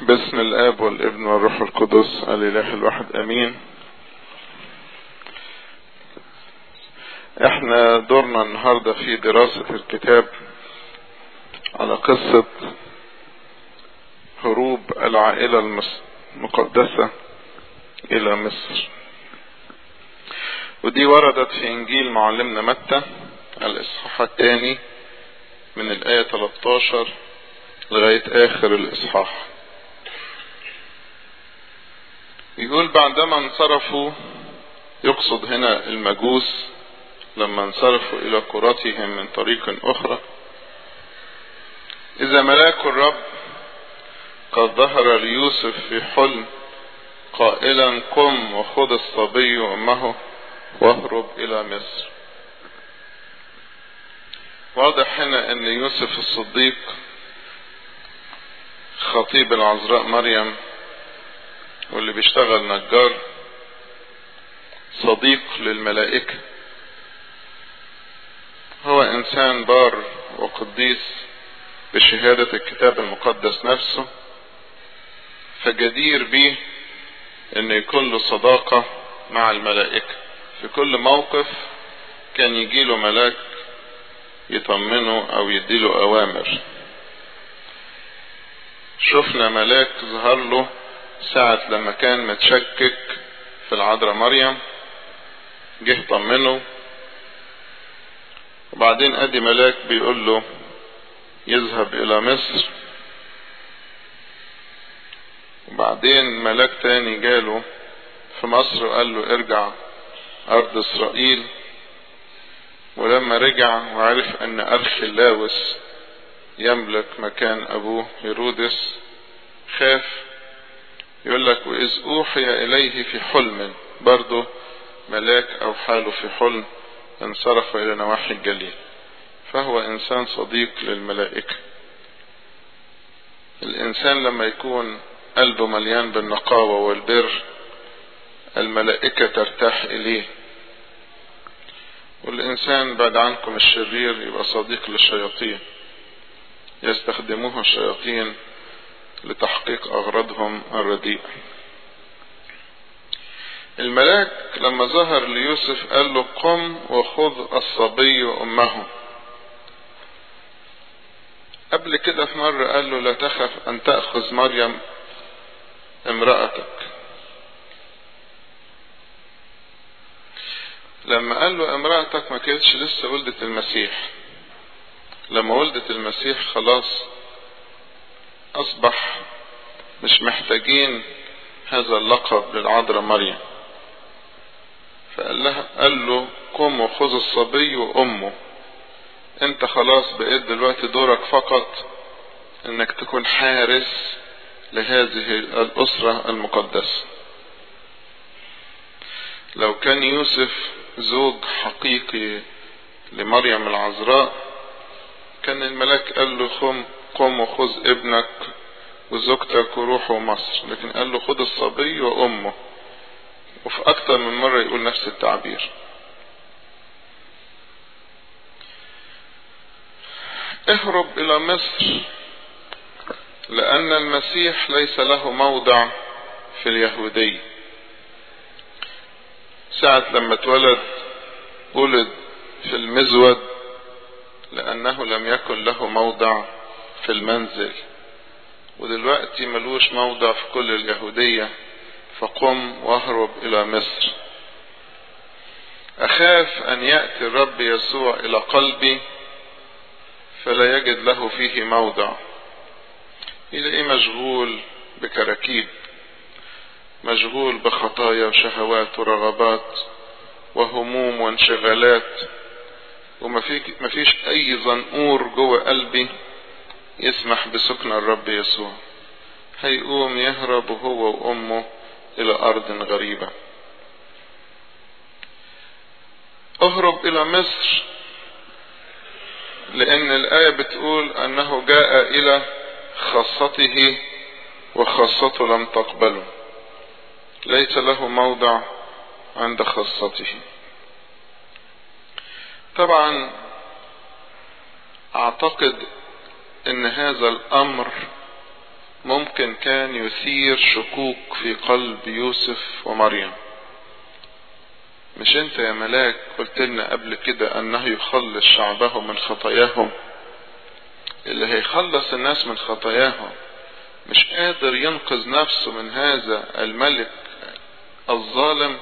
باسم الاب والابن والروح القدس الاله الواحد امين احنا دورنا النهاردة في دراسة الكتاب على قصة هروب العائلة المقدسة الى مصر ودي وردت في انجيل معلمنا متى الاصحاح الثاني من الاية 13 لغاية اخر الاصحاح يقول بعدما انصرفوا يقصد هنا المجوس لما انصرفوا الى قراتهم من طريق اخرى اذا ملاك الرب قد ظهر ليوسف في حلم قائلا قم وخذ الصبي وامه واهرب الى مصر واضح هنا ان يوسف الصديق خطيب العذراء مريم واللي بيشتغل نجار صديق للملائكة هو انسان بار وقديس بشهادة الكتاب المقدس نفسه فجدير به ان يكون له صداقة مع الملائكة في كل موقف كان يجيله ملاك يطمنه او يديله اوامر شفنا ملاك ظهر له ساعة لما كان متشكك في العذراء مريم جه طمنه وبعدين ادي ملاك بيقول له يذهب الى مصر وبعدين ملاك تاني جاله في مصر وقال له ارجع ارض اسرائيل ولما رجع وعرف ان ارخلاوس يملك مكان ابوه هيرودس خاف يقول لك واذ اوحي اليه في حلم برضه ملاك او حاله في حلم انصرف الى نواحي الجليل فهو انسان صديق للملائكة الانسان لما يكون قلبه مليان بالنقاوة والبر الملائكة ترتاح اليه والانسان بعد عنكم الشرير يبقى صديق للشياطين يستخدموه الشياطين لتحقيق اغراضهم الرديئة الملاك لما ظهر ليوسف قال له قم وخذ الصبي وامه قبل كده في مرة قال له لا تخف ان تأخذ مريم امرأتك لما قال له امرأتك ما كانتش لسه ولدت المسيح لما ولدت المسيح خلاص اصبح مش محتاجين هذا اللقب للعذراء مريم فقال لها قال له قم وخذ الصبي وامه انت خلاص بقيت دلوقتي دورك فقط انك تكون حارس لهذه الاسرة المقدسة لو كان يوسف زوج حقيقي لمريم العذراء كان الملاك قال له قم قم وخذ ابنك وزوجتك وروحوا مصر لكن قال له خذ الصبي وامه وفي اكتر من مرة يقول نفس التعبير اهرب الى مصر لان المسيح ليس له موضع في اليهودية ساعة لما اتولد ولد في المزود لانه لم يكن له موضع في المنزل ودلوقتي ملوش موضع في كل اليهودية فقم واهرب الى مصر اخاف ان يأتي الرب يسوع الى قلبي فلا يجد له فيه موضع يلاقيه مشغول بكراكيب مشغول بخطايا وشهوات ورغبات وهموم وانشغالات ومفيش اي زنقور جوه قلبي يسمح بسكن الرب يسوع هيقوم يهرب هو وامه الى ارض غريبة اهرب الى مصر لان الاية بتقول انه جاء الى خاصته وخاصته لم تقبله ليس له موضع عند خاصته طبعا اعتقد ان هذا الامر ممكن كان يثير شكوك في قلب يوسف ومريم مش انت يا ملاك قلت لنا قبل كده انه يخلص شعبه من خطاياهم اللي هيخلص الناس من خطاياهم مش قادر ينقذ نفسه من هذا الملك الظالم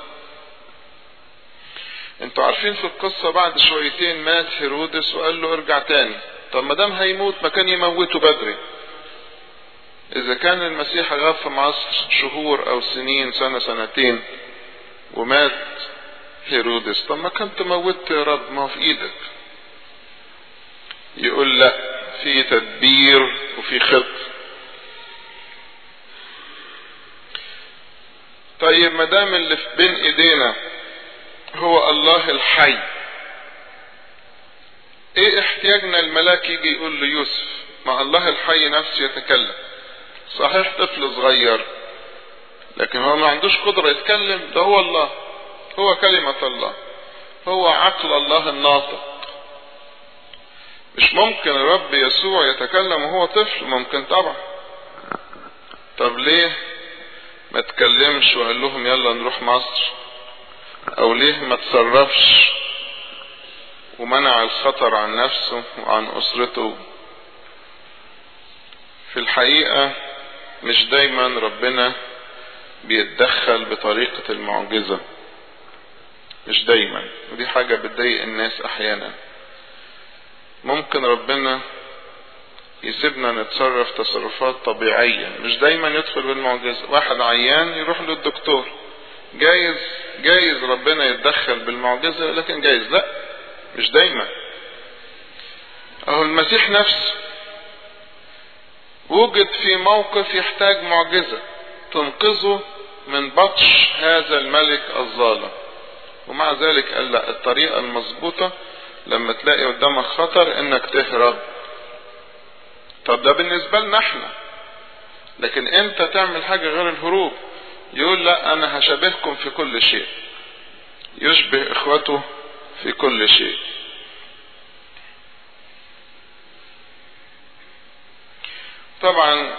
انتوا عارفين في القصة بعد شويتين مات هيرودس وقال له ارجع تاني طب ما دام هيموت ما كان يموته بدري اذا كان المسيح غاب في مصر شهور او سنين سنة سنتين ومات هيرودس طب ما كان تموت يا رب ما هو في ايدك يقول لا في تدبير وفي خط طيب ما دام اللي في بين ايدينا هو الله الحي ايه احتياجنا الملاك يجي يقول ليوسف ما الله الحي نفسه يتكلم صحيح طفل صغير لكن هو ما عندوش قدرة يتكلم ده هو الله هو كلمة الله هو عقل الله الناطق مش ممكن الرب يسوع يتكلم وهو طفل ممكن طبعا طب ليه ما تكلمش وقال لهم يلا نروح مصر او ليه ما تصرفش ومنع الخطر عن نفسه وعن اسرته في الحقيقة مش دايما ربنا بيتدخل بطريقة المعجزة مش دايما ودي حاجة بتضايق الناس احيانا ممكن ربنا يسيبنا نتصرف تصرفات طبيعية مش دايما يدخل بالمعجزة واحد عيان يروح للدكتور جايز جايز ربنا يتدخل بالمعجزة لكن جايز لا مش دايما اهو المسيح نفسه وجد في موقف يحتاج معجزة تنقذه من بطش هذا الملك الظالم ومع ذلك قال لا الطريقة المظبوطة لما تلاقي قدامك خطر انك تهرب طب ده بالنسبة لنا احنا لكن انت تعمل حاجة غير الهروب يقول لا انا هشبهكم في كل شيء يشبه اخوته في كل شيء طبعا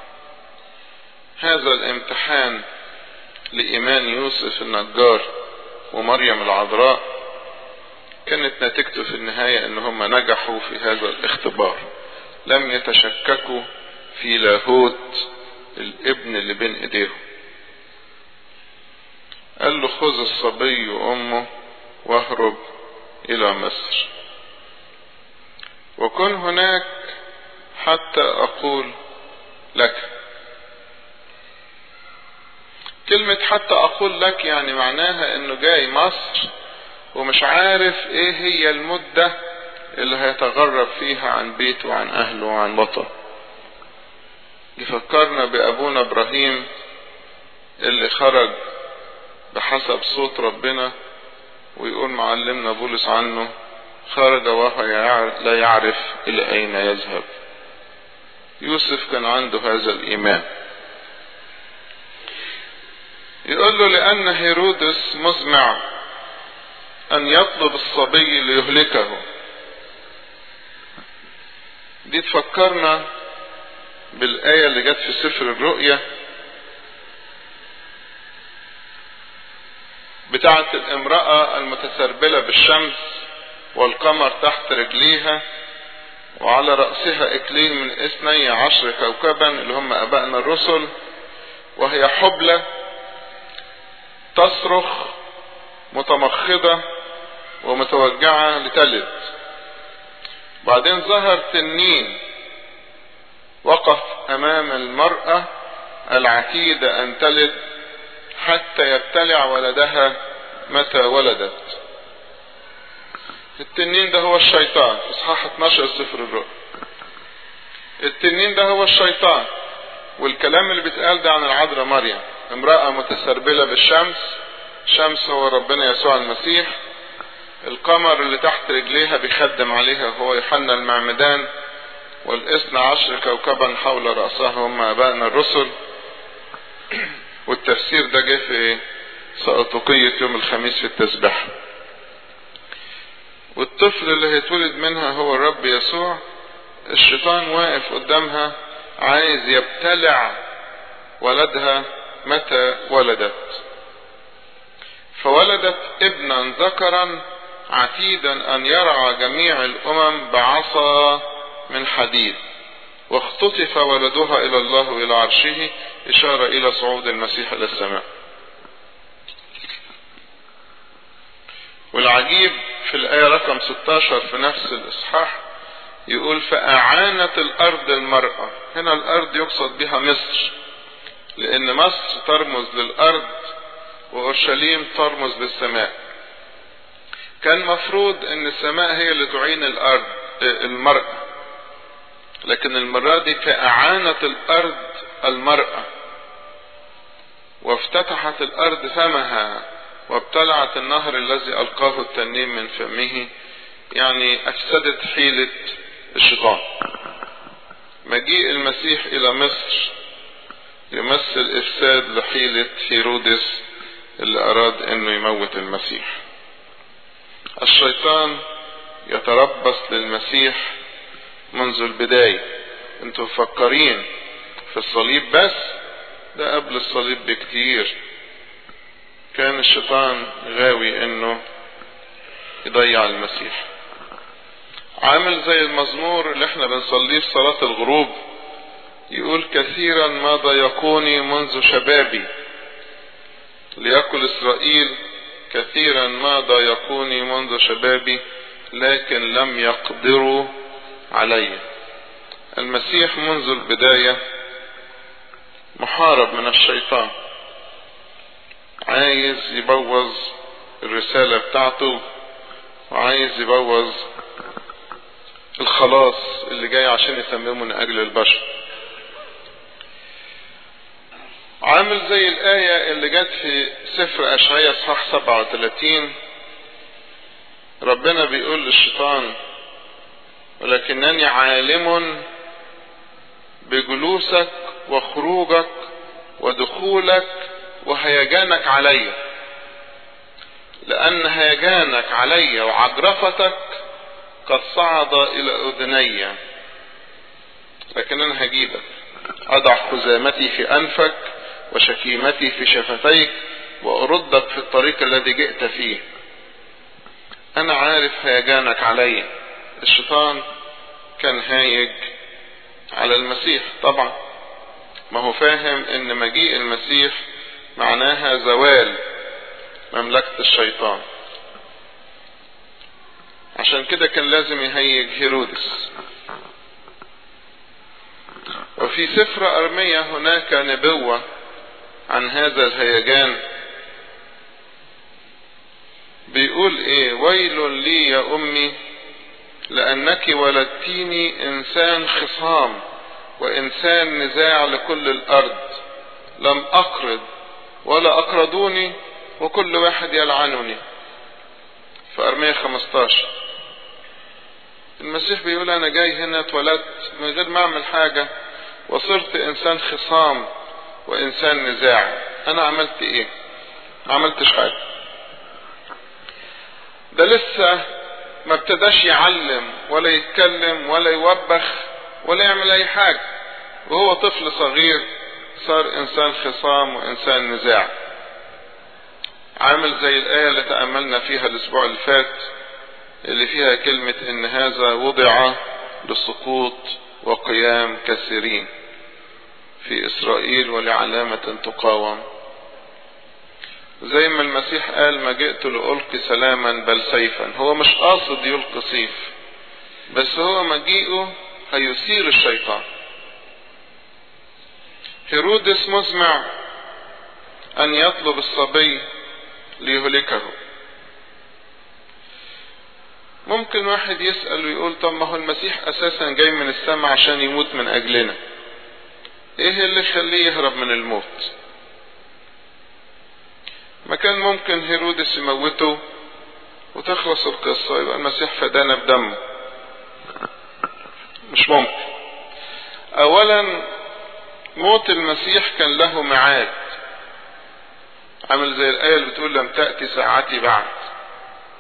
هذا الامتحان لإيمان يوسف النجار ومريم العذراء كانت نتيجته في النهاية ان هم نجحوا في هذا الاختبار لم يتشككوا في لاهوت الابن اللي بين ايديهم قال له خذ الصبي وامه واهرب الى مصر وكن هناك حتى اقول لك كلمة حتى اقول لك يعني معناها انه جاي مصر ومش عارف ايه هي المدة اللي هيتغرب فيها عن بيته وعن اهله وعن وطنه يفكرنا بابونا ابراهيم اللي خرج بحسب صوت ربنا ويقول معلمنا بولس عنه خرج وهو لا يعرف الى اين يذهب يوسف كان عنده هذا الايمان يقول له لان هيرودس مزمع ان يطلب الصبي ليهلكه دي تفكرنا بالآية اللي جت في سفر الرؤيا بتاعة الامرأة المتسربلة بالشمس والقمر تحت رجليها وعلى رأسها إكليل من اثني عشر كوكبا اللي هم أبائنا الرسل وهي حبلى تصرخ متمخضة ومتوجعة لتلد بعدين ظهر تنين وقف أمام المرأة العتيدة أن تلد حتى يبتلع ولدها متى ولدت التنين ده هو الشيطان في اصحاح 12 سفر الرؤيا التنين ده هو الشيطان والكلام اللي بيتقال ده عن العذراء مريم امرأة متسربلة بالشمس شمس هو ربنا يسوع المسيح القمر اللي تحت رجليها بيخدم عليها هو يوحنا المعمدان والاثنى عشر كوكبا حول رأسها هم أبائنا الرسل والتفسير ده جه في سأطوقية يوم الخميس في التسبيح والطفل اللي هيتولد منها هو الرب يسوع الشيطان واقف قدامها عايز يبتلع ولدها متى ولدت فولدت ابنا ذكرا عتيدا ان يرعى جميع الامم بعصا من حديد واختطف ولدها الى الله والى عرشه اشاره الى صعود المسيح الى السماء والعجيب في الآية رقم 16 في نفس الإصحاح يقول فأعانت الأرض المرأة هنا الأرض يقصد بها مصر لأن مصر ترمز للأرض وأورشليم ترمز للسماء كان مفروض أن السماء هي اللي تعين الأرض المرأة لكن المرة دي فأعانت الأرض المرأة وافتتحت الأرض فمها وابتلعت النهر الذي ألقاه التنين من فمه يعني أفسدت حيلة الشيطان مجيء المسيح إلى مصر يمثل إفساد لحيلة هيرودس اللي أراد أنه يموت المسيح الشيطان يتربص للمسيح منذ البداية انتوا مفكرين في الصليب بس ده قبل الصليب بكتير كان الشيطان غاوي انه يضيع المسيح عامل زي المزمور اللي احنا بنصليه في صلاة الغروب يقول كثيرا ما ضيقوني منذ شبابي ليأكل إسرائيل كثيرا ما ضايقوني منذ شبابي لكن لم يقدروا علي المسيح منذ البداية محارب من الشيطان عايز يبوظ الرسالة بتاعته وعايز يبوظ الخلاص اللي جاي عشان يتممه من أجل البشر عامل زي الآية اللي جت في سفر أشعياء صح 37 ربنا بيقول للشيطان ولكنني عالم بجلوسك وخروجك ودخولك وهيجانك علي لأن هيجانك علي وعجرفتك قد صعد إلى أذني لكن أنا هجيبك أضع خزامتي في أنفك وشكيمتي في شفتيك وأردك في الطريق الذي جئت فيه أنا عارف هيجانك علي الشيطان كان هايج على المسيح طبعا ما هو فاهم ان مجيء المسيح معناها زوال مملكة الشيطان عشان كده كان لازم يهيج هيرودس وفي سفر أرمية هناك نبوة عن هذا الهيجان بيقول ايه ويل لي يا امي لانك ولدتيني انسان خصام وانسان نزاع لكل الارض لم اقرض ولا اقرضوني وكل واحد يلعنني في ارمية 15 المسيح بيقول انا جاي هنا اتولدت من غير ما اعمل حاجة وصرت انسان خصام وانسان نزاع انا عملت ايه ما عملتش حاجة ده لسه ما ابتداش يعلم ولا يتكلم ولا يوبخ ولا يعمل اي حاجة وهو طفل صغير صار انسان خصام وانسان نزاع عامل زي الآية اللي تأملنا فيها الأسبوع اللي فات اللي فيها كلمة إن هذا وضع لسقوط وقيام كثيرين في إسرائيل ولعلامة تقاوم زي ما المسيح قال ما جئت لألقي سلاما بل سيفا هو مش قاصد يلقي سيف بس هو مجيئه هيثير الشيطان هيرودس مزمع أن يطلب الصبي ليهلكه ممكن واحد يسأل ويقول طب ما هو المسيح أساسا جاي من السماء عشان يموت من أجلنا إيه اللي يخليه يهرب من الموت ما كان ممكن هيرودس يموته وتخلص القصة يبقى المسيح فدانا بدمه مش ممكن أولا موت المسيح كان له ميعاد عامل زي الآية اللي بتقول لم تأتي ساعتي بعد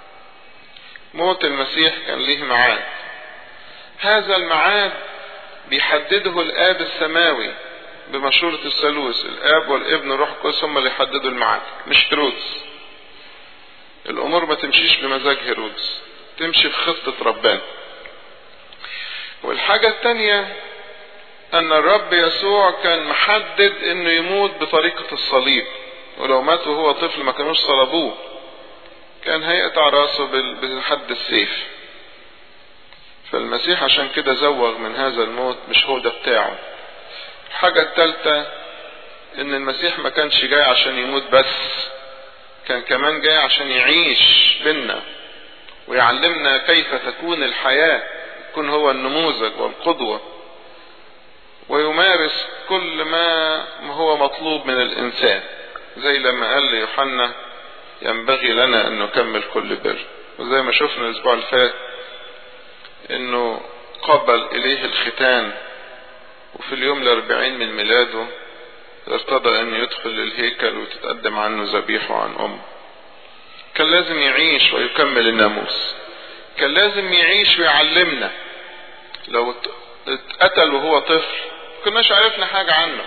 موت المسيح كان ليه ميعاد هذا الميعاد بيحدده الآب السماوي بمشورة الثالوث الآب والابن والروح القدس هم اللي يحددوا الميعاد مش هيرودس الأمور ما تمشيش بمزاج هيرودس تمشي في خطة ربنا والحاجة التانية أن الرب يسوع كان محدد إنه يموت بطريقة الصليب ولو مات وهو طفل ما كانوش صلبوه كان هيقطع راسه بحد السيف فالمسيح عشان كده زوغ من هذا الموت مش هو ده بتاعه الحاجة التالتة ان المسيح ما كانش جاي عشان يموت بس كان كمان جاي عشان يعيش بينا ويعلمنا كيف تكون الحياة يكون هو النموذج والقدوة ويمارس كل ما هو مطلوب من الإنسان زي لما قال ليوحنا ينبغي لنا أن نكمل كل بر وزي ما شفنا الأسبوع اللي فات أنه قبل إليه الختان وفي اليوم الأربعين من ميلاده ارتضى أن يدخل الهيكل وتتقدم عنه ذبيحه عن أمه كان لازم يعيش ويكمل الناموس كان لازم يعيش ويعلمنا لو اتقتل وهو طفل كناش عرفنا حاجة عنه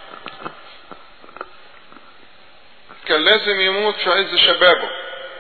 كان لازم يموت في عز شبابه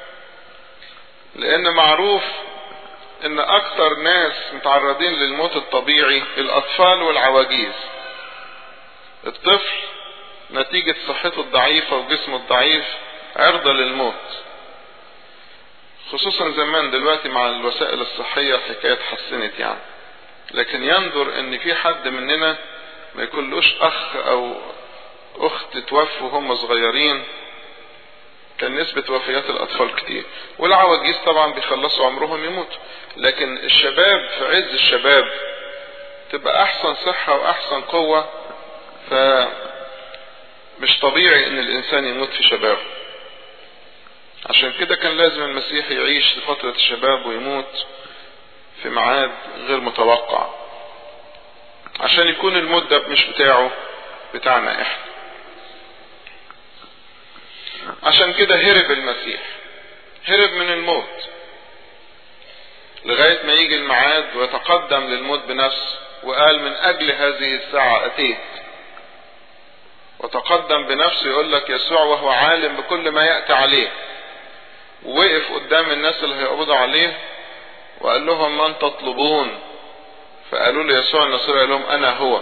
لان معروف ان اكتر ناس متعرضين للموت الطبيعي الاطفال والعواجيز الطفل نتيجة صحته الضعيفة وجسمه الضعيف عرضة للموت خصوصا زمان دلوقتي مع الوسائل الصحية الحكاية اتحسنت يعني لكن ينظر ان في حد مننا ما يكونلوش اخ او اخت توفوا هم صغيرين كان نسبة وفيات الاطفال كتير والعواجيز طبعا بيخلصوا عمرهم يموتوا لكن الشباب في عز الشباب تبقى احسن صحة واحسن قوة ف مش طبيعي ان الانسان يموت في شبابه عشان كده كان لازم المسيح يعيش لفترة الشباب ويموت في ميعاد غير متوقع عشان يكون الموت ده مش بتاعه بتاعنا احنا عشان كده هرب المسيح هرب من الموت لغاية ما يجي الميعاد ويتقدم للموت بنفسه وقال من اجل هذه الساعة اتيت وتقدم بنفسه يقول لك يسوع وهو عالم بكل ما يأتي عليه ووقف قدام الناس اللي هيقبضوا عليه وقال لهم من تطلبون فقالوا له يسوع النصيري قال لهم انا هو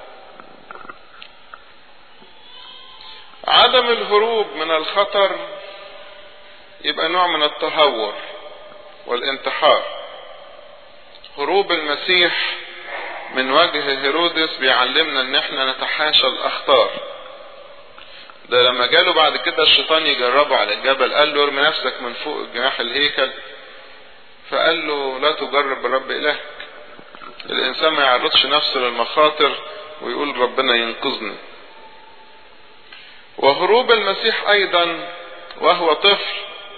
عدم الهروب من الخطر يبقى نوع من التهور والانتحار هروب المسيح من وجه هيرودس بيعلمنا ان احنا نتحاشى الاخطار ده لما جاله بعد كده الشيطان يجربه على الجبل قال له ارمي نفسك من فوق جناح الهيكل فقال له لا تجرب برب إلهك الإنسان ما يعرضش نفسه للمخاطر ويقول ربنا ينقذني وهروب المسيح أيضا وهو طفل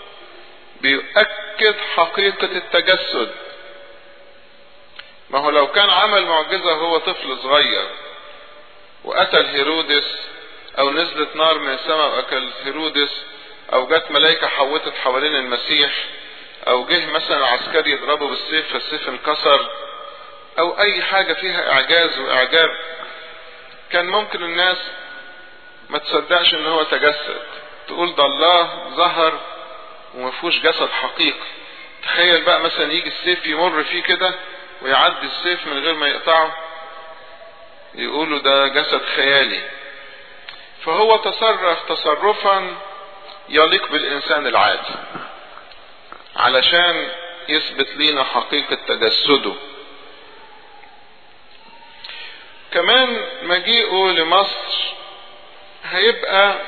بيؤكد حقيقة التجسد ما هو لو كان عمل معجزة هو طفل صغير وقتل هيرودس او نزلت نار من السماء واكلت هيرودس او جت ملائكة حوتت حوالين المسيح او جه مثلا عسكري يضربه بالسيف فالسيف انكسر او اي حاجة فيها اعجاز واعجاب كان ممكن الناس ما تصدقش ان هو تجسد تقول ده الله ظهر وما فيهوش جسد حقيقي تخيل بقى مثلا يجي السيف يمر فيه كده ويعدي السيف من غير ما يقطعه يقولوا ده جسد خيالي فهو تصرف تصرفا يليق بالانسان العادي علشان يثبت لنا حقيقة تجسده كمان مجيئه لمصر هيبقى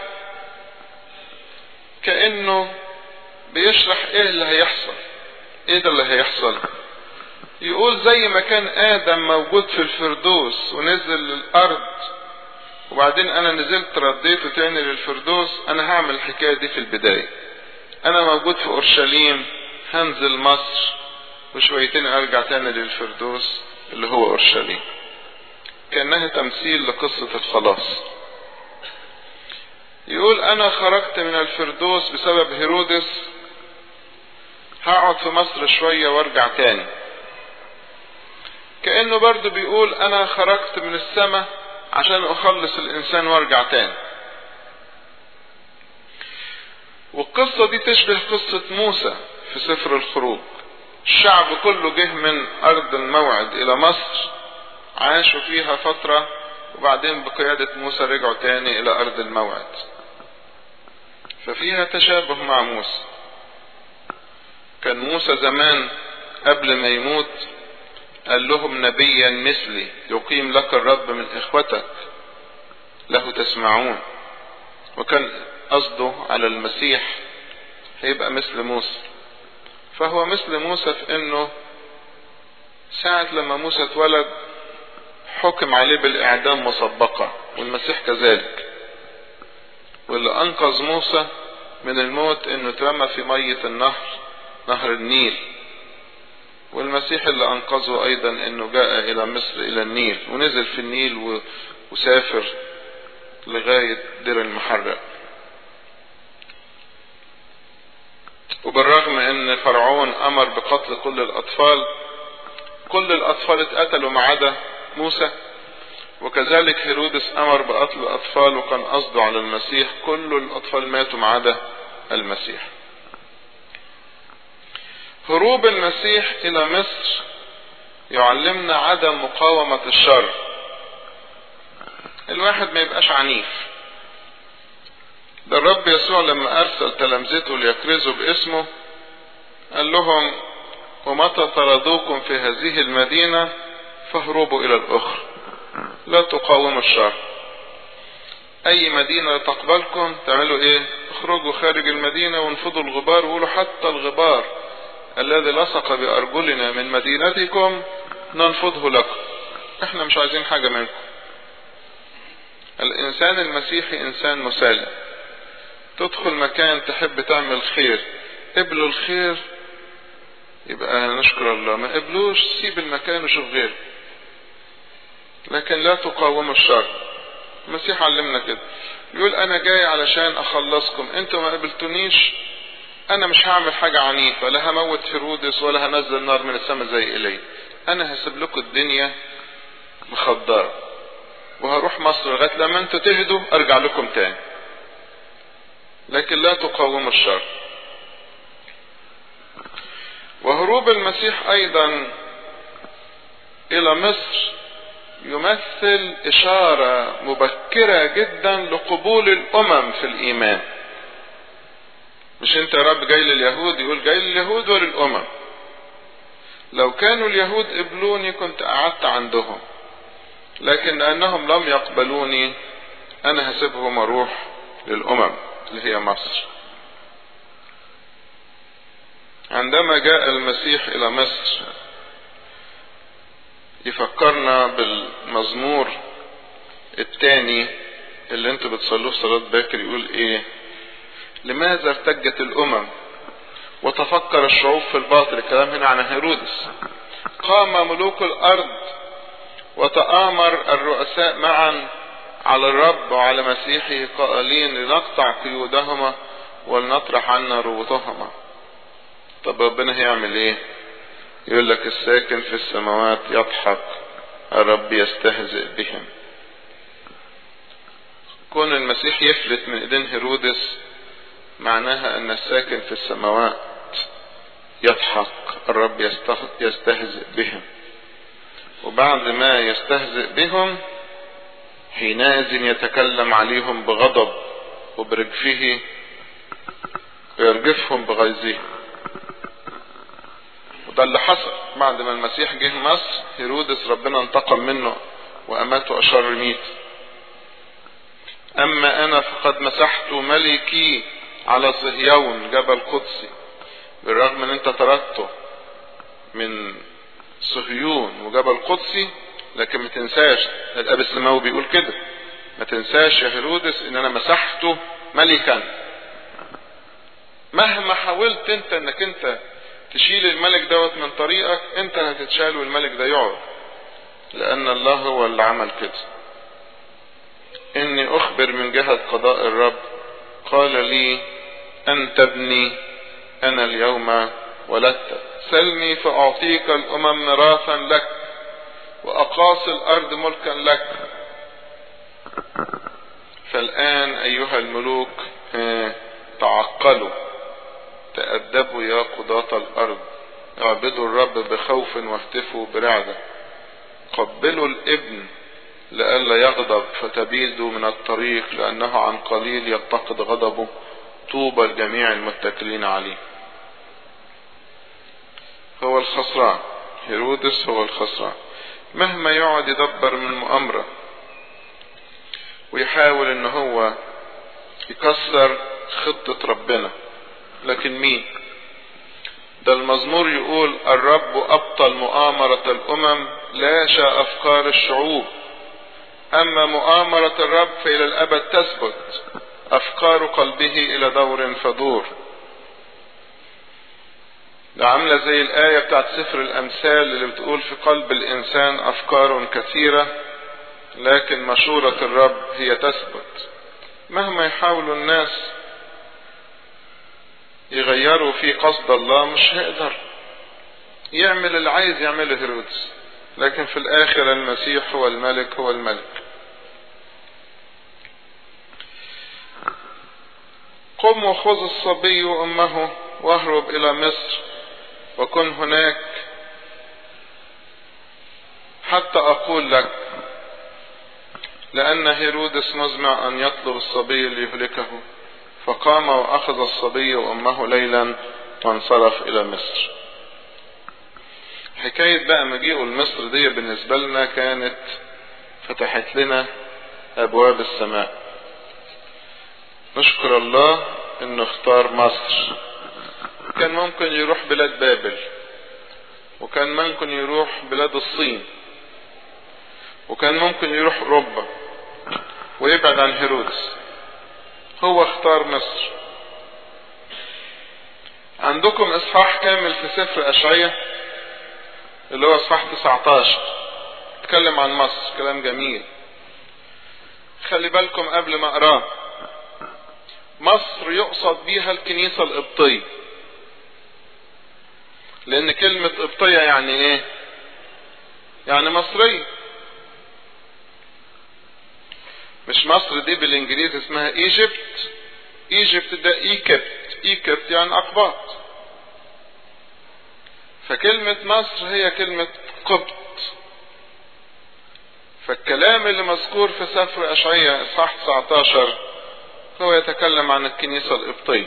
كأنه بيشرح ايه اللي هيحصل ايه ده اللي هيحصل يقول زي ما كان ادم موجود في الفردوس ونزل للارض وبعدين انا نزلت رديته تاني للفردوس انا هعمل الحكاية دي في البداية انا موجود في اورشليم هنزل مصر وشويتين ارجع تاني للفردوس اللي هو اورشليم كانها تمثيل لقصة الخلاص يقول انا خرجت من الفردوس بسبب هيرودس هقعد في مصر شوية وارجع تاني كأنه برضه بيقول انا خرجت من السماء عشان اخلص الانسان وارجع تاني والقصة دي تشبه قصة موسى في سفر الخروج الشعب كله جه من ارض الموعد الى مصر عاشوا فيها فترة وبعدين بقيادة موسى رجعوا تاني الى ارض الموعد ففيها تشابه مع موسى كان موسى زمان قبل ما يموت قال لهم نبيا مثلي يقيم لك الرب من اخوتك له تسمعون وكان قصده على المسيح هيبقى مثل موسى فهو مثل موسى في انه ساعة لما موسى اتولد حكم عليه بالاعدام مسبقا والمسيح كذلك واللي انقذ موسى من الموت انه اترمى في مية النهر نهر النيل والمسيح اللي انقذه ايضا انه جاء الى مصر الى النيل ونزل في النيل وسافر لغاية دير المحرق وبالرغم ان فرعون امر بقتل كل الاطفال كل الاطفال اتقتلوا ما عدا موسى وكذلك هيرودس امر بقتل الاطفال وكان قصده على المسيح كل الاطفال ماتوا ما عدا المسيح هروب المسيح الى مصر يعلمنا عدم مقاومة الشر الواحد ما يبقاش عنيف ده الرب يسوع لما ارسل تلامذته ليكرزوا باسمه قال لهم ومتى طردوكم في هذه المدينة فاهربوا الى الاخرى لا تقاوموا الشر اي مدينة تقبلكم تعملوا ايه اخرجوا خارج المدينة وانفضوا الغبار وقولوا حتى الغبار الذي لصق بارجلنا من مدينتكم ننفضه لكم احنا مش عايزين حاجة منكم الانسان المسيحي انسان مسالم تدخل مكان تحب تعمل خير قبلوا الخير يبقى نشكر الله ما قبلوش سيب المكان وشوف غيره لكن لا تقاوموا الشر المسيح علمنا كده يقول انا جاي علشان اخلصكم انتوا ما قبلتونيش انا مش هعمل حاجة عنيفة لا هموت هيرودس ولا هنزل نار من السماء زي الي انا هسيب لكم الدنيا مخدرة وهروح مصر لغاية لما انتوا تهدوا ارجع لكم تاني لكن لا تقاوموا الشر وهروب المسيح ايضا الى مصر يمثل اشارة مبكرة جدا لقبول الامم في الايمان مش انت يا رب جاي لليهود يقول جاي لليهود وللامم لو كانوا اليهود قبلوني كنت قعدت عندهم لكن لانهم لم يقبلوني انا هسيبهم اروح للامم اللي هي مصر عندما جاء المسيح الى مصر يفكرنا بالمزمور الثاني اللي انتوا بتصلوه صلاة باكر يقول ايه لماذا ارتجت الامم وتفكر الشعوب في الباطل الكلام هنا عن هيرودس قام ملوك الارض وتآمر الرؤساء معا على الرب وعلى مسيحه قائلين لنقطع قيودهما ولنطرح عنا روتهما طب ربنا هيعمل ايه يقول لك الساكن في السماوات يضحك الرب يستهزئ بهم كون المسيح يفلت من ايدين هيرودس معناها ان الساكن في السماوات يضحك الرب يستهزئ بهم وبعد ما يستهزئ بهم حينئذ يتكلم عليهم بغضب وبرجفه ويرجفهم بغيظه وده اللي حصل بعد ما المسيح جه مصر هيرودس ربنا انتقم منه واماته اشر ميت اما انا فقد مسحت ملكي على صهيون جبل قدسي بالرغم ان انت طردته من صهيون وجبل قدسي لكن ما تنساش الاب السماوي بيقول كده ما تنساش يا هيرودس ان انا مسحته ملكا مهما حاولت انت انك انت تشيل الملك دوت من طريقك انت هتتشال والملك ده يقعد لان الله هو اللي عمل كده اني اخبر من جهة قضاء الرب قال لي انت ابني انا اليوم ولدتك سلني فاعطيك الامم ميراثا لك وأقاصي الأرض ملكا لك فالآن أيها الملوك تعقلوا تأدبوا يا قضاة الأرض اعبدوا الرب بخوف واهتفوا برعدة قبلوا الابن لئلا يغضب فتبيدوا من الطريق لأنه عن قليل يتقد غضبه طوبى لجميع المتكلين عليه هو الخسران هيرودس هو الخسران مهما يقعد يدبر من مؤامرة ويحاول ان هو يكسر خطة ربنا لكن مين ده المزمور يقول الرب أبطل مؤامرة الأمم لاشى أفكار الشعوب أما مؤامرة الرب فإلى الأبد تثبت أفكار قلبه إلى دور فدور ده عاملة زي الآية بتاعت سفر الأمثال اللي بتقول في قلب الإنسان أفكار كثيرة لكن مشورة الرب هي تثبت مهما يحاولوا الناس يغيروا في قصد الله مش هيقدر يعمل اللي عايز يعمله هيرودس لكن في الآخر المسيح هو الملك هو الملك قم وخذ الصبي وأمه واهرب إلى مصر وكن هناك حتى أقول لك لأن هيرودس مزمع أن يطلب الصبي ليهلكه فقام وأخذ الصبي وأمه ليلا وانصرف إلى مصر حكاية بقى مجيئه لمصر دي بالنسبة لنا كانت فتحت لنا أبواب السماء نشكر الله انه اختار مصر كان ممكن يروح بلاد بابل وكان ممكن يروح بلاد الصين وكان ممكن يروح اوروبا ويبعد عن هيرودس هو اختار مصر عندكم اصحاح كامل في سفر اشعية اللي هو اصحاح 19 اتكلم عن مصر كلام جميل خلي بالكم قبل ما اقراه مصر يقصد بيها الكنيسة القبطية لان كلمة قبطية يعني ايه يعني مصرية مش مصر دي بالانجليزي اسمها ايجيبت ايجيبت ده ايكبت ايكبت يعني اقباط فكلمة مصر هي كلمة قبط فالكلام اللي مذكور في سفر اشعياء اصحاح 19 هو يتكلم عن الكنيسة القبطية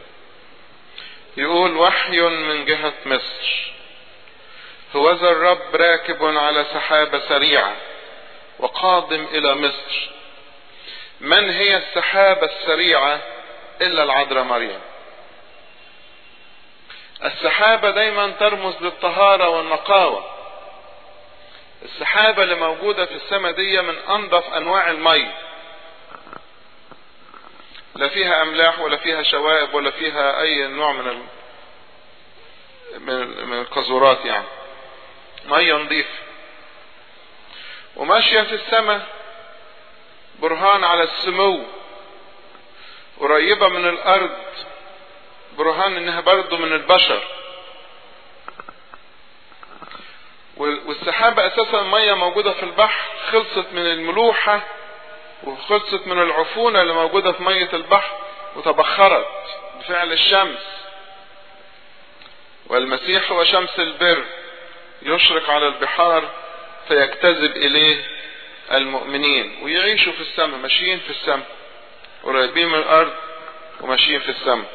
يقول وحي من جهة مصر هوذا الرب راكب على سحابة سريعة وقادم إلى مصر من هي السحابة السريعة إلا العذراء مريم السحابة دايما ترمز للطهارة والنقاوة السحابة اللي موجودة في السماء دي من أنظف أنواع المي لا فيها أملاح ولا فيها شوائب ولا فيها أي نوع من ال... من من القذورات يعني مية نظيفة وماشية في السماء برهان على السمو قريبة من الأرض برهان إنها برضه من البشر والسحابة أساسا مية موجودة في البحر خلصت من الملوحة وخلصت من العفونة اللي موجودة في مية البحر وتبخرت بفعل الشمس والمسيح هو شمس البر يشرق على البحار فيجتذب إليه المؤمنين ويعيشوا في السماء ماشيين في السماء قريبين من الأرض وماشيين في السماء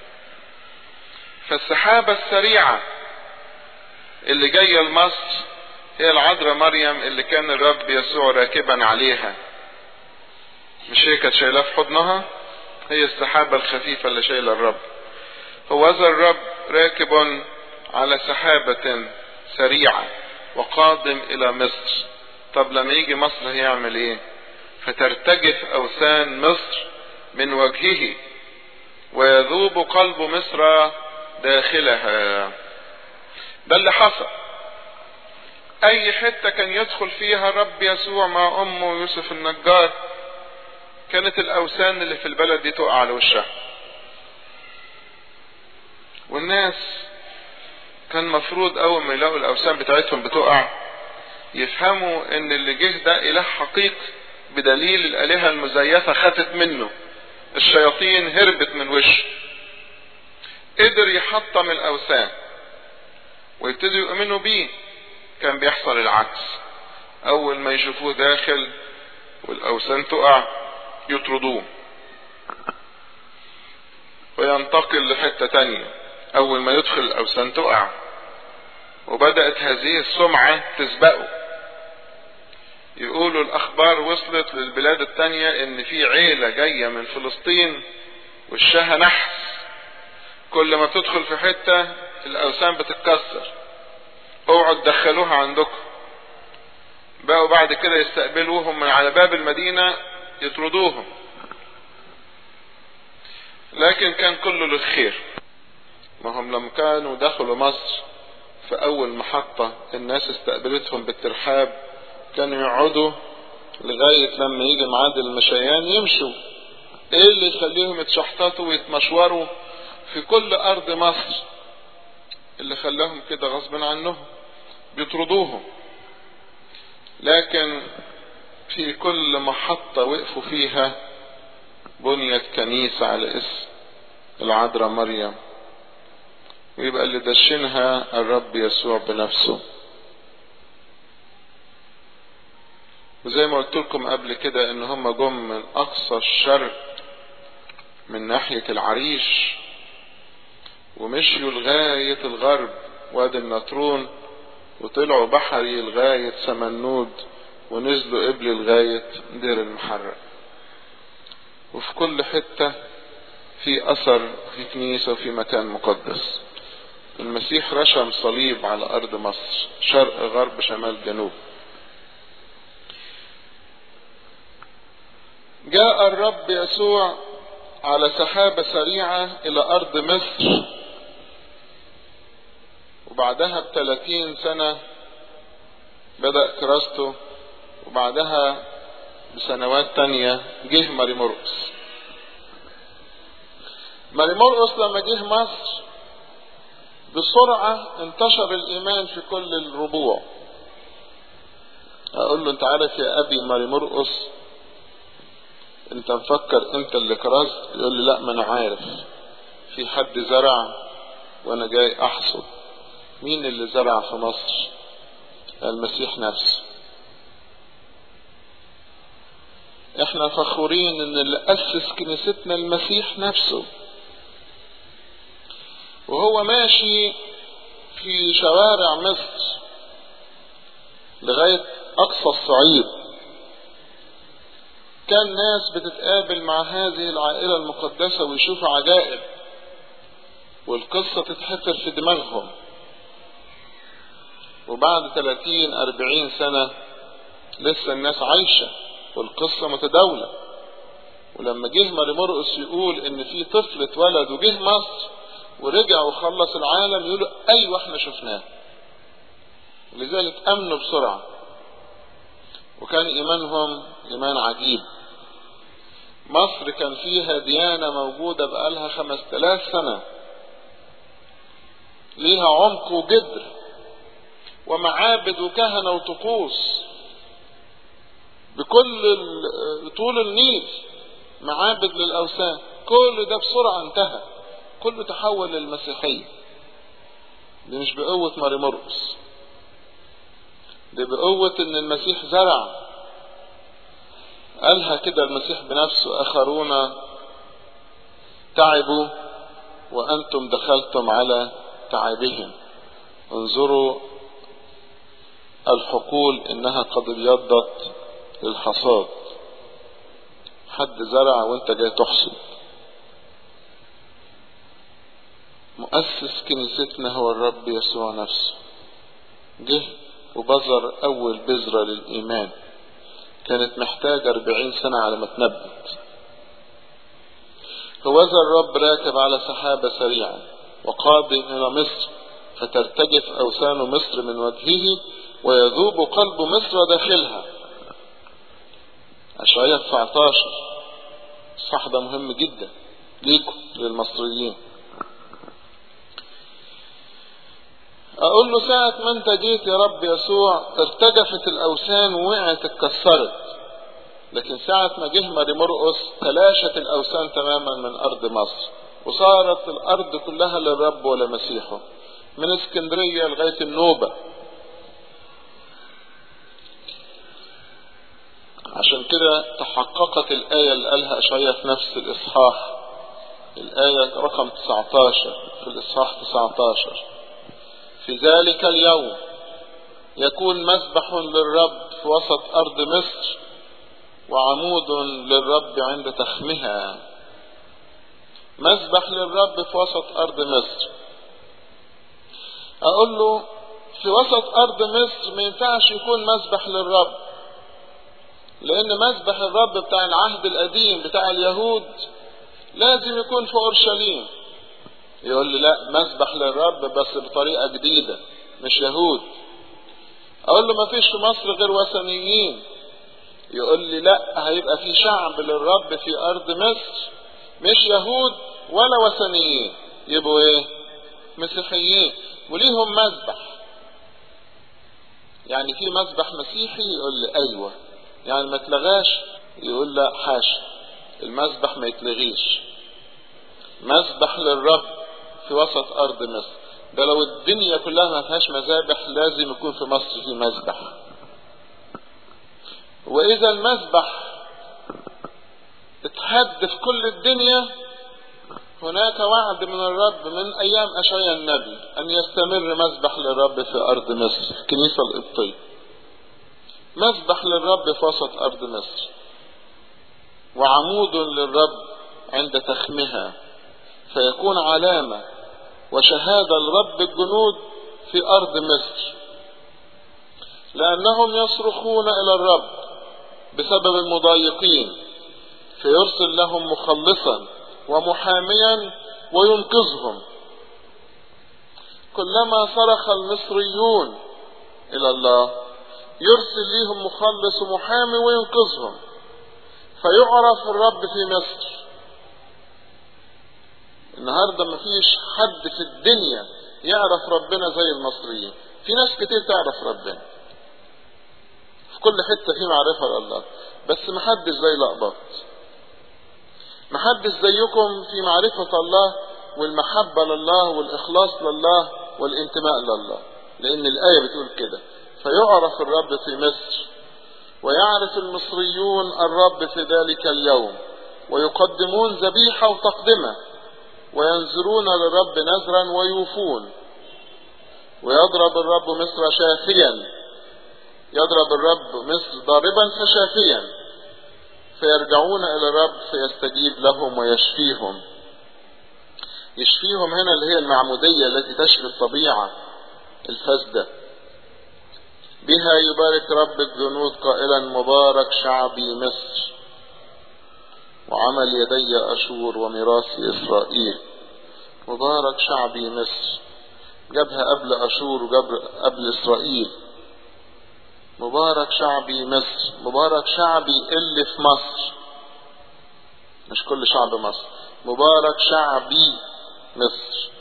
فالسحابة السريعة اللي جاية لمصر هي العذراء مريم اللي كان الرب يسوع راكبا عليها مش هي كانت شايلاه في حضنها هي السحابة الخفيفة اللي شايلة الرب هو ذا الرب راكب على سحابة سريعة وقادم إلى مصر طب لما يجي مصر هيعمل ايه فترتجف أوثان مصر من وجهه ويذوب قلب مصر داخلها ده اللي حصل اي حتة كان يدخل فيها الرب يسوع مع امه يوسف النجار كانت الاوثان اللي في البلد دي تقع على وشها والناس كان مفروض اول ما يلاقوا الاوثان بتاعتهم بتقع يفهموا ان اللي جه ده اله حقيقي بدليل الالهة المزيفة خدت منه الشياطين هربت من وشه قدر يحطم الاوثان ويبتدوا يؤمنوا بيه كان بيحصل العكس اول ما يشوفوه داخل والاوثان تقع يطردوه وينتقل لحتة تانية اول ما يدخل الاوثان تقع وبدأت هذه السمعة تسبقه يقولوا الاخبار وصلت للبلاد التانية ان في عيلة جاية من فلسطين وشها نحس كل ما تدخل في حتة الاوثان بتتكسر اوعوا تدخلوها عندكم بقوا بعد كده يستقبلوهم من على باب المدينة يطردوهم لكن كان كله للخير ما هم لما كانوا دخلوا مصر في اول محطة الناس استقبلتهم بالترحاب كانوا يقعدوا لغاية لما يجي ميعاد المشيان يمشوا ايه اللي يخليهم يتشحططوا ويتمشوروا في كل ارض مصر اللي خلاهم كده غصب عنهم بيطردوهم لكن في كل محطة وقفوا فيها بنيت كنيسة على اسم العذراء مريم ويبقى اللي دشنها الرب يسوع بنفسه وزي ما قلت لكم قبل كده ان هم جم من اقصى الشرق من ناحية العريش ومشيوا لغاية الغرب وادي النطرون وطلعوا بحري لغاية سمنود ونزلوا قبل لغاية دير المحرق وفي كل حتة في أثر في كنيسة وفي مكان مقدس المسيح رشم صليب على أرض مصر شرق غرب شمال جنوب جاء الرب يسوع على سحابة سريعة إلى أرض مصر وبعدها بثلاثين سنة بدأ كراسته وبعدها بسنوات تانية جه ماري مرقس ماري مرقس لما جه مصر بسرعة انتشر الإيمان في كل الربوع أقول له أنت عارف يا أبي ماري مرقس أنت مفكر أنت اللي كرست يقول لي لا ما أنا عارف في حد زرع وأنا جاي أحصد مين اللي زرع في مصر المسيح نفسه احنا فخورين ان اللي اسس كنيستنا المسيح نفسه وهو ماشي في شوارع مصر لغاية اقصى الصعيد كان ناس بتتقابل مع هذه العائلة المقدسة ويشوفوا عجائب والقصة تتحفر في دماغهم وبعد 30 40 سنة لسه الناس عايشة والقصة متداولة ولما جه ماري مرقس يقول ان في طفل اتولد وجه مصر ورجع وخلص العالم يقولوا ايوه احنا شفناه لذلك امنوا بسرعة وكان ايمانهم ايمان عجيب مصر كان فيها ديانة موجودة بقالها خمس تلاف سنة ليها عمق وجدر ومعابد وكهنة وطقوس بكل طول النيل معابد للأوثان كل ده بسرعة انتهى كله تحول للمسيحية دي مش بقوة ماري مرقس دي بقوة ان المسيح زرع قالها كده المسيح بنفسه اخرون تعبوا وانتم دخلتم على تعبهم انظروا الحقول انها قد ابيضت للحصاد حد زرع وانت جاي تحصد مؤسس كنيستنا هو الرب يسوع نفسه جه وبذر اول بذرة للايمان كانت محتاجة اربعين سنة على ما تنبت فوذا الرب راكب على سحابة سريعة وقادم الى مصر فترتجف اوثان مصر من وجهه ويذوب قلب مصر داخلها اشعياء 19 الصح ده مهم جدا ليكم للمصريين اقول له ساعة ما انت جيت يا رب يسوع ارتجفت الاوثان ووقعت اتكسرت لكن ساعة ما جه ماري مرقس تلاشت الاوثان تماما من ارض مصر وصارت الارض كلها للرب ولمسيحه من اسكندرية لغاية النوبة عشان كده تحققت الآية اللي قالها أشعياء في نفس الإصحاح الآية رقم 19 في الإصحاح 19 في ذلك اليوم يكون مسبح للرب في وسط أرض مصر وعمود للرب عند تخمها مسبح للرب في وسط أرض مصر أقول له في وسط أرض مصر ما ينفعش يكون مسبح للرب لأن مسبح الرب بتاع العهد القديم بتاع اليهود لازم يكون في أورشليم يقول لي لا مسبح للرب بس بطريقة جديدة مش يهود أقول له ما فيش في مصر غير وثنيين يقول لي لا هيبقى في شعب للرب في أرض مصر مش يهود ولا وثنيين يبقوا ايه مسيحيين وليهم مذبح يعني في مذبح مسيحي يقول لي ايوه يعني ما اتلغاش يقول لا حاشا المذبح ما يتلغيش مذبح للرب في وسط ارض مصر ده لو الدنيا كلها ما فيهاش مذابح لازم يكون في مصر في مذبح واذا المذبح اتحد في كل الدنيا هناك وعد من الرب من ايام اشعياء النبي ان يستمر مذبح للرب في ارض مصر الكنيسة القبطية مذبح للرب في وسط ارض مصر وعمود للرب عند تخمها فيكون علامة وشهادة لرب الجنود في ارض مصر لانهم يصرخون الى الرب بسبب المضايقين فيرسل لهم مخلصا ومحاميا وينقذهم كلما صرخ المصريون الى الله يرسل ليهم مخلص ومحامي وينقذهم فيعرف الرب في مصر النهاردة مفيش حد في الدنيا يعرف ربنا زي المصريين في ناس كتير تعرف ربنا في كل حتة في معرفة لله بس محدش زي لقبط محدش زيكم في معرفة الله والمحبة لله والإخلاص لله والانتماء لله لأن الآية بتقول كده فيعرف الرب في مصر ويعرف المصريون الرب في ذلك اليوم ويقدمون ذبيحة وتقدمة وينذرون للرب نذرا ويوفون ويضرب الرب مصر شافيا يضرب الرب مصر ضاربا فشافيا فيرجعون الى الرب فيستجيب لهم ويشفيهم يشفيهم هنا اللي هي المعمودية التي تشفي الطبيعة الفاسدة بها يبارك رب الجنود قائلا مبارك شعبي مصر وعمل يدي أشور وميراث إسرائيل مبارك شعبي مصر جابها قبل أشور وجاب قبل إسرائيل مبارك شعبي مصر مبارك شعبي اللي في مصر مش كل شعب مصر مبارك شعبي مصر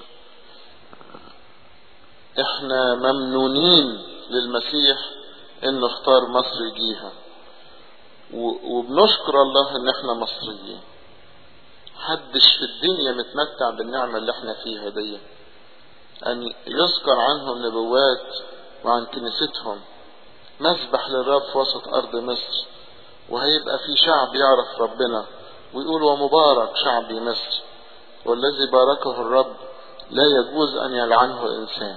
احنا ممنونين للمسيح انه اختار مصر يجيها وبنشكر الله ان احنا مصريين حدش في الدنيا متمتع بالنعمة اللي احنا فيها دي ان يذكر عنهم نبوات وعن كنيستهم مسبح للرب في وسط ارض مصر وهيبقى في شعب يعرف ربنا ويقول ومبارك شعبي مصر والذي باركه الرب لا يجوز ان يلعنه انسان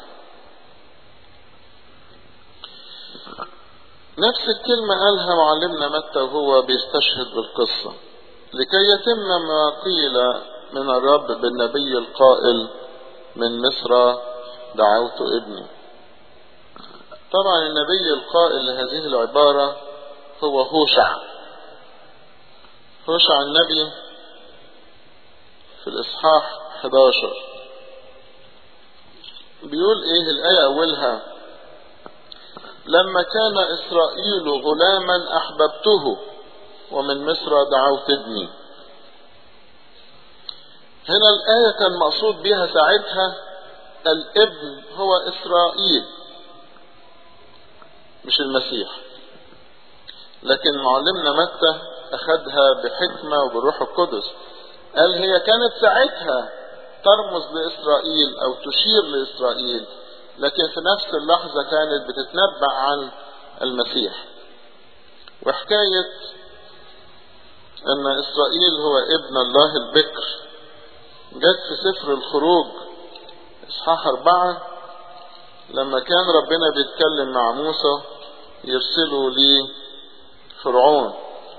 نفس الكلمة قالها معلمنا متى وهو بيستشهد بالقصة لكي يتم ما قيل من الرب بالنبي القائل من مصر دعوت ابني طبعا النبي القائل لهذه العبارة هو هوشع هوشع النبي في الإصحاح 11 بيقول إيه الآية أولها لما كان إسرائيل غلاما أحببته ومن مصر دعوت ابني هنا الآية كان مقصود بها ساعتها الابن هو إسرائيل مش المسيح لكن معلمنا متى أخذها بحكمة وبالروح القدس قال هي كانت ساعتها ترمز لإسرائيل أو تشير لإسرائيل لكن في نفس اللحظة كانت بتتنبأ عن المسيح وحكاية أن إسرائيل هو ابن الله البكر جت في سفر الخروج إصحاح أربعة لما كان ربنا بيتكلم مع موسى يرسله لفرعون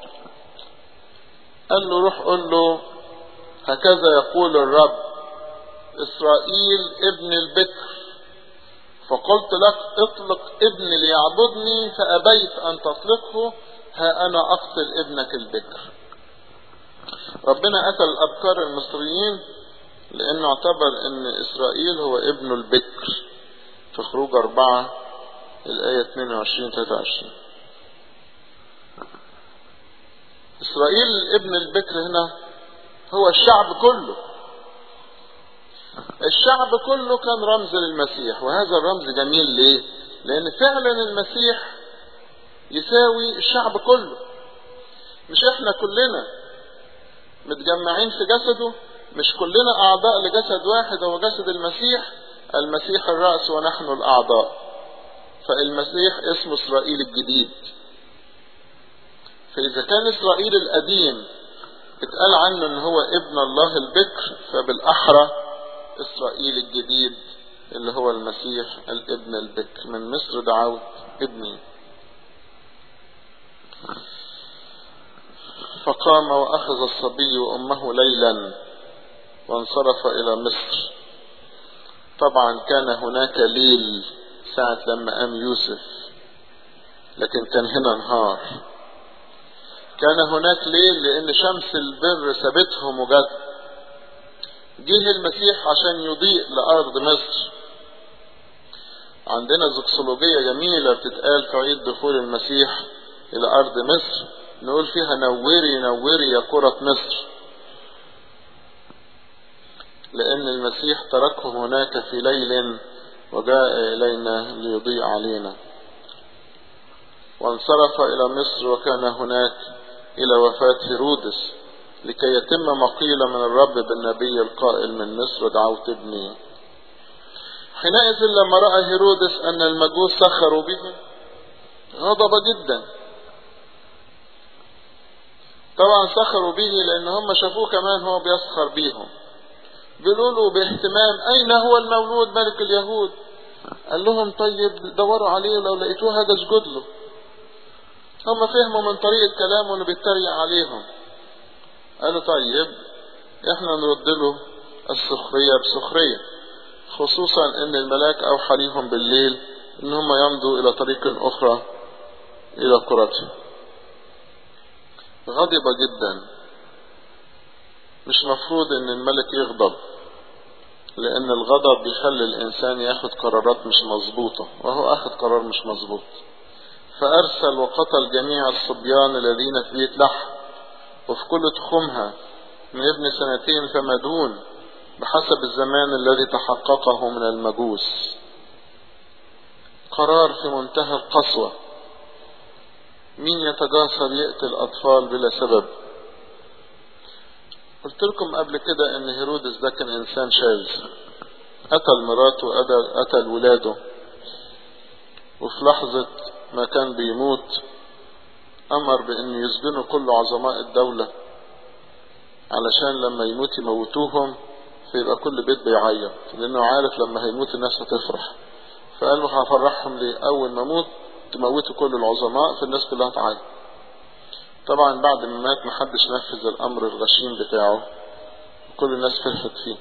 قال له روح قل له هكذا يقول الرب إسرائيل ابن البكر فقلت لك اطلق ابن ليعبدني فأبيت أن تطلقه ها أنا أقتل ابنك البكر ربنا قتل الأبكار المصريين لأنه اعتبر أن إسرائيل هو ابن البكر في خروج أربعة الآية 22 23 إسرائيل ابن البكر هنا هو الشعب كله الشعب كله كان رمز للمسيح وهذا الرمز جميل ليه لأن فعلا المسيح يساوي الشعب كله مش احنا كلنا متجمعين في جسده مش كلنا أعضاء لجسد واحد هو جسد المسيح المسيح الرأس ونحن الأعضاء فالمسيح اسمه إسرائيل الجديد فإذا كان إسرائيل القديم اتقال عنه ان هو ابن الله البكر فبالأحرى إسرائيل الجديد اللي هو المسيح الابن البكر من مصر دعوت ابني فقام وأخذ الصبي وأمه ليلا وانصرف إلى مصر طبعا كان هناك ليل ساعة لما قام يوسف لكن كان هنا نهار كان هناك ليل لأن شمس البر سابتهم وجت جه المسيح عشان يضيء لأرض مصر عندنا زكسولوجية جميلة بتتقال في عيد دخول المسيح إلى أرض مصر نقول فيها نوري نوري يا كرة مصر لأن المسيح تركهم هناك في ليل وجاء إلينا ليضيء علينا وانصرف إلى مصر وكان هناك إلى وفاة هيرودس لكي يتم ما قيل من الرب بالنبي القائل من مصر دعوت ابني حينئذ لما رأى هيرودس أن المجوس سخروا به غضب جدا طبعا سخروا به لأن هم شافوه كمان هو بيسخر بيهم بيقولوا له باهتمام أين هو المولود ملك اليهود قال لهم طيب دوروا عليه لو لقيتوه هذا اسجد له هم فهموا من طريقة كلامه انه بيتريق عليهم قالوا طيب احنا نرد له السخرية بسخرية خصوصا ان الملاك اوحى ليهم بالليل ان هم يمضوا الى طريق اخرى الى قرته غضب جدا مش مفروض ان الملك يغضب لان الغضب بيخلي الانسان ياخد قرارات مش مظبوطة وهو اخد قرار مش مظبوط فارسل وقتل جميع الصبيان الذين في بيت لحم وفي كل تخومها من ابن سنتين فما دون بحسب الزمان الذي تحققه من المجوس قرار في منتهى القسوة مين يتجاسر يقتل أطفال بلا سبب قلت لكم قبل كده ان هيرودس ده كان انسان شاذ قتل مراته قتل ولاده وفي لحظة ما كان بيموت امر بان يسجنوا كل عظماء الدولة علشان لما يموت يموتوهم فيبقى كل بيت بيعيط لانه عارف لما هيموت الناس هتفرح فقال له هفرحهم ليه اول ما اموت تموتوا كل العظماء فالناس كلها تعيط طبعا بعد ما مات محدش نفذ الامر الغشيم بتاعه كل الناس فرحت فيه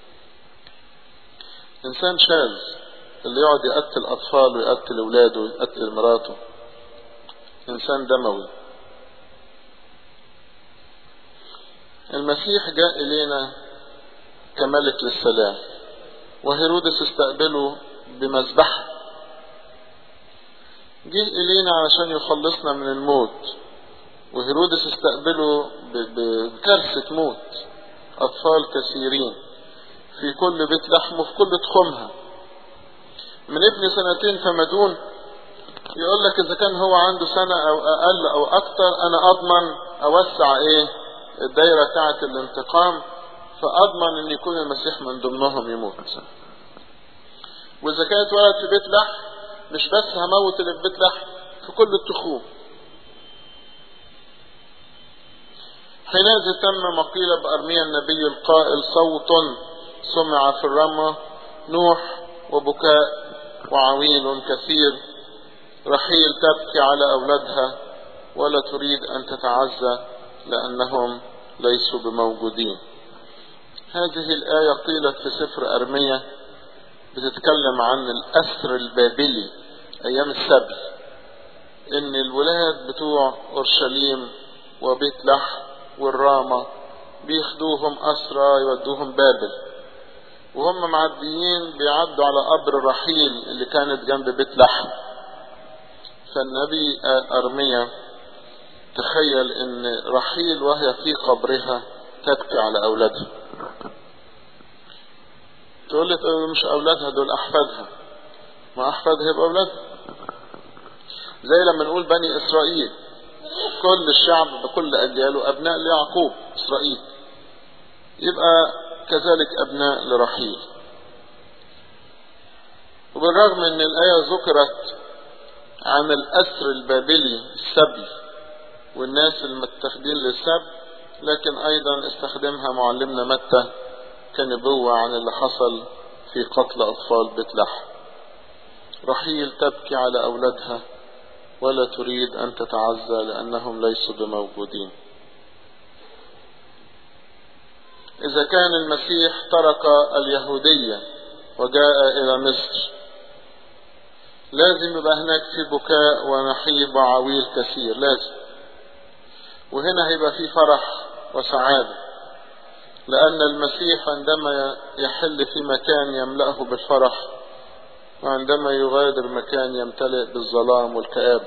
انسان شاذ اللي يقعد يقتل اطفال ويقتل اولاده ويقتل مراته انسان دموي المسيح جاء الينا كملك للسلام وهيرودس استقبله بمذبحه جه الينا علشان يخلصنا من الموت وهيرودس استقبله بكارثة موت أطفال كثيرين في كل بيت لحم وفي كل تخمها من ابن سنتين فما دون يقول لك اذا كان هو عنده سنة او اقل او اكتر انا اضمن اوسع ايه الدايرة بتاعة الانتقام فاضمن ان يكون المسيح من ضمنهم يموت واذا كانت ولد في بيت لحم مش بس هموت اللي في بيت لحم في كل التخوم حينئذ تم ما قيل بأرميا النبي القائل صوت سمع في الرمى نوح وبكاء وعويل كثير رحيل تبكي على أولادها ولا تريد أن تتعزى لأنهم ليسوا بموجودين هذه الآية قيلت في سفر أرمية بتتكلم عن الأسر البابلي أيام السبي إن الولاد بتوع أورشليم وبيت لحم والرامة بياخدوهم أسرى يودوهم بابل وهم معديين بيعدوا على قبر رحيل اللي كانت جنب بيت لحم فالنبي أرميا تخيل ان رحيل وهي في قبرها تبكي على اولادها تقول لي مش اولادها دول احفادها ما احفادها يبقى اولادها زي لما نقول بني اسرائيل كل الشعب بكل اجياله ابناء ليعقوب اسرائيل يبقى كذلك ابناء لرحيل وبالرغم ان الايه ذكرت عن الاسر البابلي السبي والناس المتخذين للسب لكن ايضا استخدمها معلمنا متى كنبوة عن اللي حصل في قتل اطفال بيت لحم رحيل تبكي على اولادها ولا تريد ان تتعزى لانهم ليسوا بموجودين اذا كان المسيح ترك اليهودية وجاء الى مصر لازم يبقى هناك في بكاء ونحيب وعويل كثير لازم وهنا هيبقى في فرح وسعادة لأن المسيح عندما يحل في مكان يملأه بالفرح وعندما يغادر مكان يمتلئ بالظلام والكآبة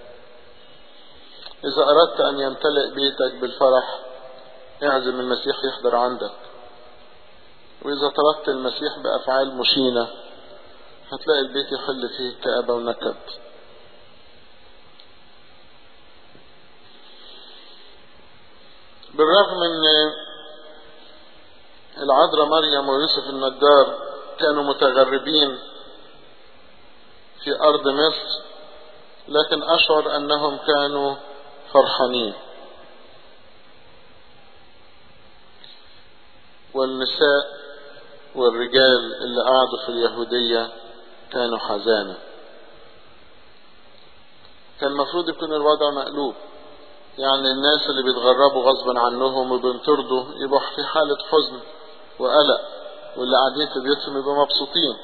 إذا أردت أن يمتلئ بيتك بالفرح اعزم المسيح يحضر عندك وإذا طردت المسيح بأفعال مشينة هتلاقي البيت يحل فيه كآبة ونكد بالرغم ان العذراء مريم ويوسف النجار كانوا متغربين في ارض مصر لكن اشعر انهم كانوا فرحانين والنساء والرجال اللي قعدوا في اليهودية كانوا حزانة كان المفروض يكون الوضع مقلوب يعني الناس اللي بيتغربوا غصبا عنهم وبينطردوا يبقوا في حالة حزن وقلق واللي قاعدين في بيوتهم يبقوا مبسوطين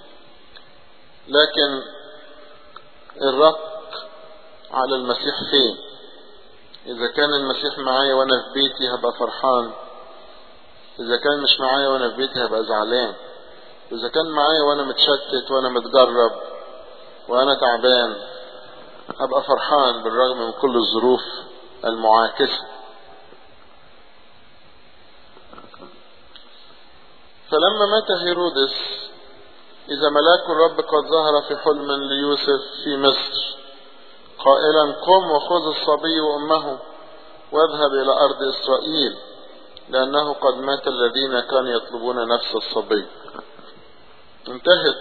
لكن الرق على المسيح فين اذا كان المسيح معايا وانا في بيتي هبقى فرحان اذا كان مش معايا وانا في بيتي هبقى زعلان اذا كان معايا وانا متشتت وانا متجرب وانا تعبان هبقى فرحان بالرغم من كل الظروف المعاكسة فلما مات هيرودس إذا ملاك الرب قد ظهر في حلم ليوسف في مصر قائلا قم وخذ الصبي وأمه واذهب إلى أرض إسرائيل لأنه قد مات الذين كانوا يطلبون نفس الصبي انتهت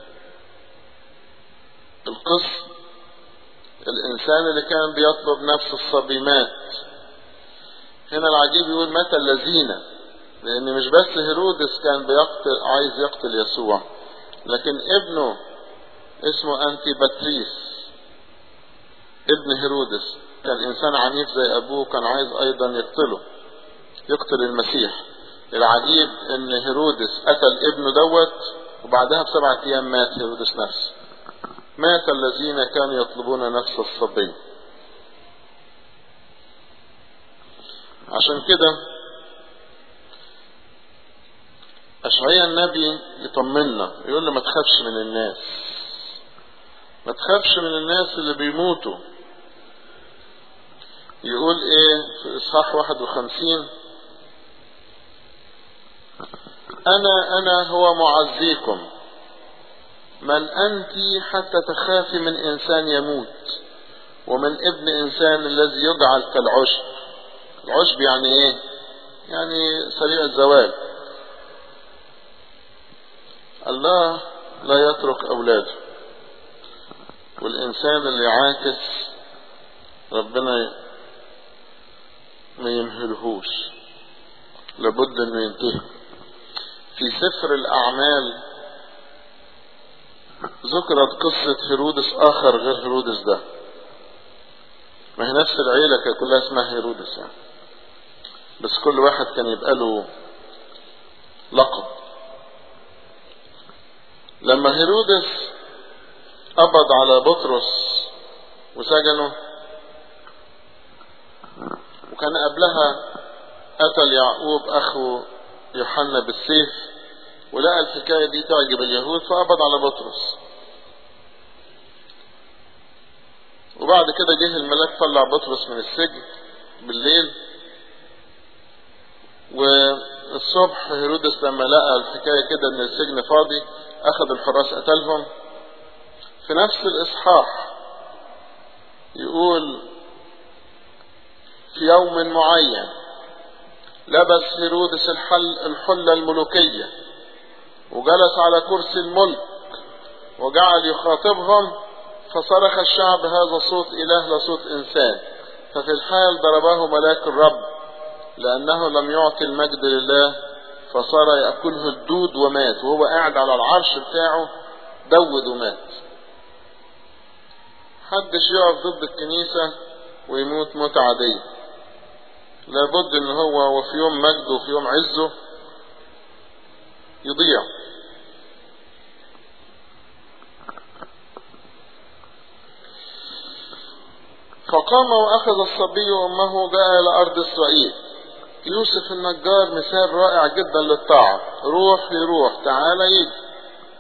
القصة الإنسان اللي كان بيطلب نفس الصبي مات هنا العجيب يقول مات الذين لأن مش بس هيرودس كان بيقتل عايز يقتل يسوع لكن ابنه اسمه أنتي باتريس ابن هيرودس كان إنسان عنيف زي أبوه كان عايز أيضا يقتله يقتل المسيح العجيب ان هيرودس قتل ابنه دوت وبعدها بسبعة ايام مات هيرودس نفسه مات الذين كانوا يطلبون نفس الصبي عشان كده أشعياء النبي يطمنا يقول له ما تخافش من الناس ما تخافش من الناس اللي بيموتوا يقول ايه في اصحاح 51 أنا أنا هو معزيكم من أنت حتى تخافي من إنسان يموت ومن ابن إنسان الذي يجعل كالعشب العشب يعني إيه يعني سريع الزوال الله لا يترك أولاده والإنسان اللي عاكس ربنا ما يمهلهوش لابد انه ينتهي في سفر الاعمال ذكرت قصة هيرودس اخر غير هيرودس ده ما هي نفس العيلة كانت كلها اسمها هيرودس يعني بس كل واحد كان يبقى له لقب لما هيرودس قبض على بطرس وسجنه وكان قبلها قتل يعقوب اخو يوحنا بالسيف ولقى الحكاية دي تعجب اليهود فقبض على بطرس وبعد كده جه الملاك طلع بطرس من السجن بالليل والصبح هيرودس لما لقى الحكاية كده ان السجن فاضي اخذ الحراس قتلهم في نفس الاصحاح يقول في يوم معين لبس هيرودس الحل الحلة الملوكية وجلس على كرسي الملك وجعل يخاطبهم فصرخ الشعب هذا صوت إله لا صوت إنسان ففي الحال ضربه ملاك الرب لأنه لم يعطي المجد لله فصار يأكله الدود ومات وهو قاعد على العرش بتاعه دود ومات محدش يقف ضد الكنيسة ويموت موت عادية لابد ان هو وفي يوم مجده وفي يوم عزه يضيع فقام واخذ الصبي وامه جاء الى ارض اسرائيل يوسف النجار مثال رائع جدا للطاعة روح يروح تعالى يجي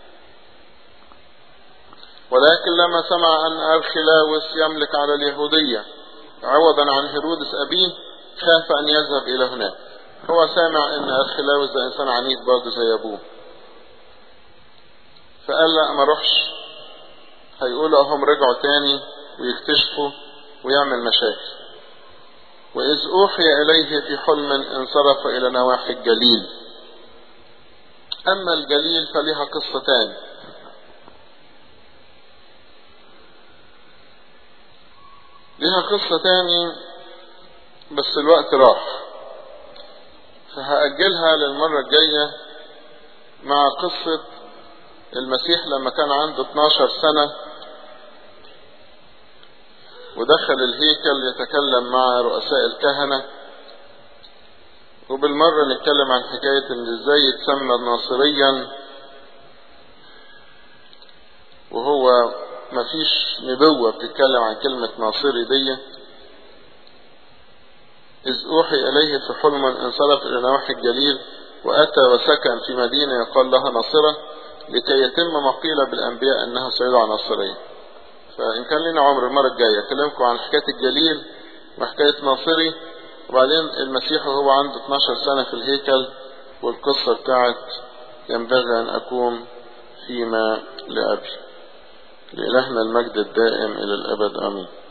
ولكن لما سمع ان ارخلاوس يملك على اليهودية عوضا عن هيرودس ابيه خاف ان يذهب الى هناك هو سامع ان ارخلاوس ده انسان عنيد برضه زي ابوه فقال لا ما اروحش هيقولوا اهم رجعوا تاني ويكتشفوا ويعمل مشاكل وإذ أوحي إليه في حلم انصرف إلى نواحي الجليل أما الجليل فلها قصة تاني لها قصة تاني بس الوقت راح فهأجلها للمرة الجاية مع قصة المسيح لما كان عنده 12 سنة ودخل الهيكل يتكلم مع رؤساء الكهنة وبالمرة نتكلم عن حكاية ان ازاي يتسمى ناصريا وهو مفيش نبوة بتتكلم عن كلمة ناصري دي إذ أوحي إليه في حلم انصرف إلى نواحي الجليل وأتى وسكن في مدينة يقال لها ناصرة لكي يتم ما قيل بالأنبياء أنها سيدعى ناصرية فإن كان لنا عمر المرة الجاية أكلمكم عن حكاية الجليل وحكاية ناصري وبعدين المسيح وهو عنده 12 سنة في الهيكل والقصة بتاعت ينبغي أن أكون فيما لأبي لإلهنا المجد الدائم إلى الأبد آمين